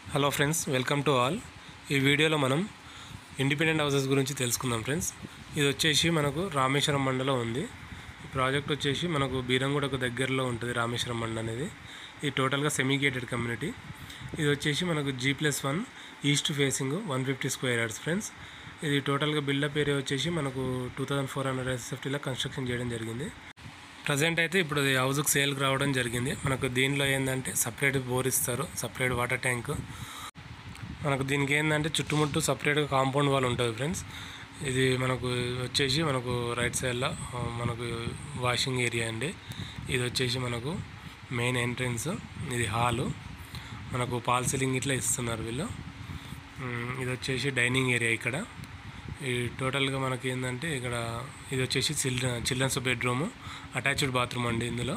hello friends welcome to all ఈ వీడియోలో మనం ఇండిపెండెంట్ హౌసెస్ గురించి తెలుసుకుందాం ఫ్రెండ్స్ ఇది వచ్చేసి మనకు రామేశ్వరం మండలం ఉంది ఈ ప్రాజెక్ట్ వచ్చేసి మనకు బీరంగూడకు దగ్గరలో ఉంటుంది రామేశ్వరం మండ అనేది ఇది టోటల్గా సెమీ గేటెడ్ కమ్యూనిటీ ఇది వచ్చేసి మనకు G plus one east facing one fifty square yards friends ఇది టోటల్గా బిల్డప్ ఏరియా వచ్చేసి మనకు టూ థౌజండ్ ఫోర్ హండ్రెడ్ ఎస్ఎఫ్టీలో కన్స్ట్రక్షన్ చేయడం జరిగింది ప్రజెంట్ అయితే ఇప్పుడు అది హౌస్కి సేల్కి రావడం జరిగింది మనకు దీనిలో ఏంటంటే సపరేట్ బోర్ ఇస్తారు సపరేట్ వాటర్ ట్యాంక్ మనకు దీనికి ఏంటంటే చుట్టుముట్టు సపరేట్గా కాంపౌండ్ వాల్ ఉంటుంది ఫ్రెండ్స్ ఇది మనకు వచ్చేసి మనకు రైట్ సైడ్లో ఆ, మనకు వాషింగ్ ఏరియా అండి ఇది వచ్చేసి మనకు మెయిన్ ఎంట్రన్స్ ఇది హాలు మనకు పాల్ సీలింగ్ ఇట్లా ఇస్తున్నారు వీళ్ళు ఉమ్, ఇది వచ్చేసి డైనింగ్ ఏరియా ఇక్కడ ఈ టోటల్గా మనకి ఏంటంటే ఇక్కడ ఇది వచ్చేసి children childrens bedroom attached bathroom అండి ఇందులో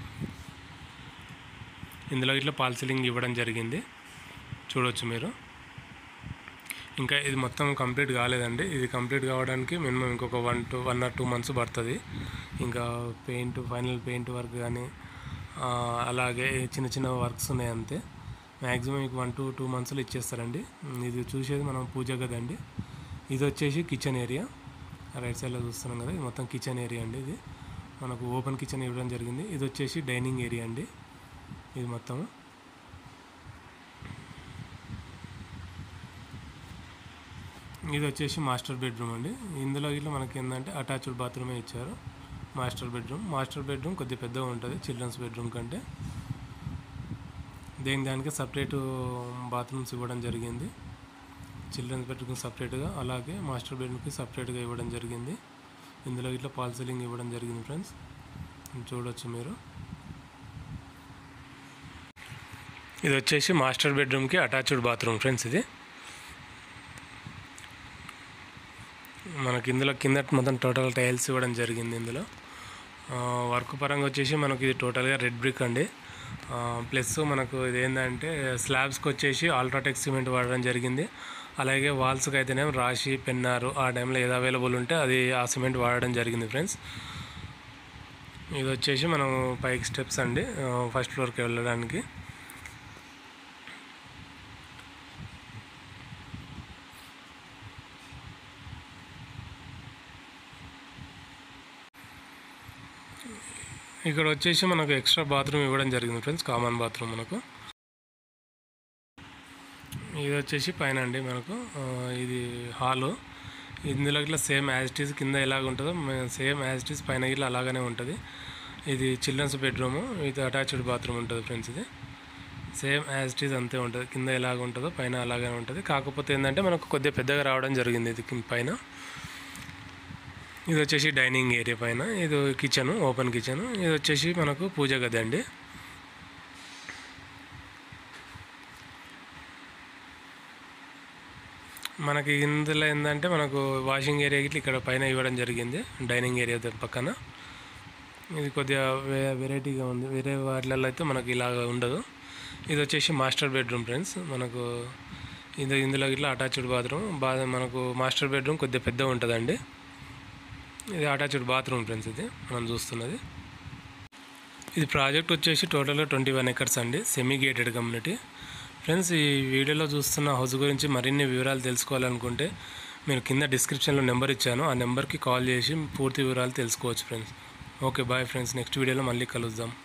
ఇందులో ఇట్లా పాల్ సీలింగ్ ఇవ్వడం జరిగింది చూడవచ్చు మీరు ఇంకా ఇది మొత్తం కంప్లీట్ కాలేదండి ఇది కంప్లీట్ కావడానికి మినిమం ఇంకొక one to one or two months పడుతుంది ఇంకా పెయింట్ ఫైనల్ పెయింట్ వర్క్ కానీ ఆ, అలాగే చిన్న చిన్న వర్క్స్ ఉన్నాయి అంతే మ్యాక్సిమం మీకు వన్ టు టూ మంత్స్లో ఇచ్చేస్తారండి ఇది చూసేది మనం పూజ గది అండి ఇది వచ్చేసి కిచెన్ ఏరియా రైట్ సైడ్లో చూస్తున్నాం కదా ఇది మొత్తం కిచెన్ ఏరియా అండి ఇది మనకు ఓపెన్ కిచెన్ ఇవ్వడం జరిగింది ఇది వచ్చేసి డైనింగ్ ఏరియా అండి ఇది మొత్తం ఇది వచ్చేసి మాస్టర్ బెడ్రూమ్ అండి ఇందులో ఇట్లా మనకి ఏంటంటే అటాచ్డ్ బాత్రూమే ఇచ్చారు మాస్టర్ బెడ్రూమ్ మాస్టర్ బెడ్రూమ్ కొద్దిగా పెద్దగా ఉంటుంది చిల్డ్రన్స్ బెడ్రూమ్ కంటే దేని దానికి సపరేట్ బాత్రూమ్స్ ఇవ్వడం జరిగింది చిల్డ్రన్స్ బెడ్రూమ్కి సపరేట్గా అలాగే మాస్టర్ బెడ్రూమ్కి సపరేట్గా ఇవ్వడం జరిగింది ఇందులో ఇట్లా పాల్ సీలింగ్ ఇవ్వడం జరిగింది ఫ్రెండ్స్ చూడొచ్చు మీరు ఇది వచ్చేసి మాస్టర్ బెడ్రూమ్కి అటాచ్డ్ బాత్రూమ్ ఫ్రెండ్స్ ఇది మనకి ఇందులో కింద మొత్తం టోటల్ టైల్స్ ఇవ్వడం జరిగింది ఇందులో ఆ, వర్క్ పరంగా వచ్చేసి మనకి ఇది టోటల్గా రెడ్ బ్రిక్ అండి ఆ, ప్లస్ మనకు ఇది ఏంటంటే స్లాబ్స్కి వచ్చేసి అల్ట్రాటెక్ సిమెంట్ వాడడం జరిగింది అలాగే వాల్స్కి అయితేనేమో రాశి పెన్నారు ఆ టైంలో ఏది అవైలబుల్ ఉంటే అది ఆ సిమెంట్ వాడడం జరిగింది ఫ్రెండ్స్ ఇది వచ్చేసి మనం పైకి స్టెప్స్ అండి ఆ, ఫస్ట్ ఫ్లోర్కి వెళ్ళడానికి ఇక్కడ వచ్చేసి మనకు ఎక్స్ట్రా బాత్రూమ్ ఇవ్వడం జరిగింది ఫ్రెండ్స్ కామన్ బాత్రూమ్ మనకు ఇది వచ్చేసి పైన అండి మనకు ఆ, ఇది హాలు ఇందులో ఇట్లా సేమ్ యాజ్ ఇట్ ఈస్ కింద ఎలాగ ఉంటుందో సేమ్ యాజ్ ఇట్ ఈస్ పైన ఇట్లా అలాగనే ఉంటుంది ఇది చిల్డ్రన్స్ బెడ్రూము ఇది అటాచ్డ్ బాత్రూమ్ ఉంటుంది ఫ్రెండ్స్ ఇది సేమ్ యాజ్ ఇట్ ఈస్ అంతే ఉంటుంది కింద ఎలాగ ఉంటుందో పైన అలాగనే ఉంటుంది కాకపోతే ఏంటంటే మనకు కొద్దిగా పెద్దగా రావడం జరిగింది ఇది కింద పైన ఇది వచ్చేసి డైనింగ్ ఏరియా పైన ఇది కిచెన్ ఓపెన్ కిచెన్ ఇది వచ్చేసి మనకు పూజ గది అండి మనకి ఇందులో ఏంటంటే మనకు వాషింగ్ ఏరియా గిట్ల ఇక్కడ పైన ఇవ్వడం జరిగింది డైనింగ్ ఏరియా ద- పక్కన ఇది కొద్దిగా వే వెరైటీగా ఉంది వేరే వాటిలలో అయితే మనకి ఇలాగ ఉండదు ఇది వచ్చేసి మాస్టర్ బెడ్రూమ్ ఫ్రెండ్స్ మనకు ఇది ఇందులో ఇట్లా అటాచ్డ్ బాత్రూమ్ బా మనకు మాస్టర్ బెడ్రూమ్ కొద్దిగా పెద్దగా ఉంటుందండి ఇది అటాచ్డ్ బాత్రూమ్ ఫ్రెండ్స్ ఇది మనం చూస్తున్నది ఇది ప్రాజెక్ట్ వచ్చేసి టోటల్గా ట్వంటీ వన్ ఎకర్స్ అండి సెమీ గేటెడ్ కమ్యూనిటీ ఫ్రెండ్స్ ఈ వీడియోలో చూస్తున్న హౌస్ గురించి మరిన్ని వివరాలు తెలుసుకోవాలనుకుంటే మీరు కింద డిస్క్రిప్షన్లో నెంబర్ ఇచ్చాను ఆ నెంబర్కి కాల్ చేసి పూర్తి వివరాలు తెలుసుకోవచ్చు friends okay bye friends next వీడియోలో మళ్ళీ కలుద్దాం